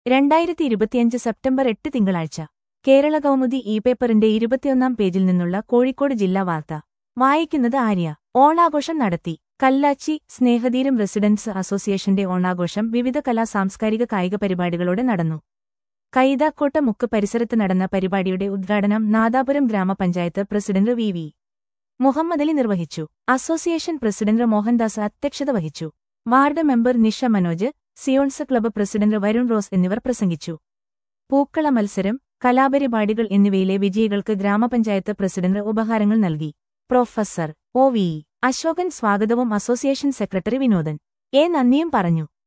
രണ്ടായിരത്തി ഇരുപത്തിയഞ്ച് സെപ്റ്റംബർ എട്ട് തിങ്കളാഴ്ച കേരള കൗമുദി ഇ പേപ്പറിന്റെ ഇരുപത്തിയൊന്നാം പേജിൽ നിന്നുള്ള കോഴിക്കോട് ജില്ലാ വാർത്ത വായിക്കുന്നത് ആര്യ ഓണാഘോഷം നടത്തി കല്ലാച്ചി സ്നേഹതീരം റെസിഡൻസ് അസോസിയേഷന്റെ ഓണാഘോഷം വിവിധ കലാ സാംസ്കാരിക കായിക പരിപാടികളോടെ നടന്നു കൈതാക്കോട്ട മുക്ക് പരിസരത്ത് നടന്ന പരിപാടിയുടെ ഉദ്ഘാടനം നാദാപുരം ഗ്രാമപഞ്ചായത്ത് പ്രസിഡന്റ് വി വി മുഹമ്മദലി നിർവഹിച്ചു അസോസിയേഷൻ പ്രസിഡന്റ് മോഹൻദാസ് അധ്യക്ഷത വഹിച്ചു ward member Nisha Manoj Zions club president Varun Rose എന്നിവർ പ്രസംഗിച്ചു പൂക്കള മത്സരം കലാപരിപാടികൾ എന്നിവയിലെ വിജയികൾക്ക് ഗ്രാമപഞ്ചായത്ത് പ്രസിഡന്റ് ഉപഹാരങ്ങൾ നൽകി പ്രൊഫസർ ഒ വി അശോകൻ സ്വാഗതവും അസോസിയേഷൻ സെക്രട്ടറി വിനോദൻ എ നന്ദിയും പറഞ്ഞു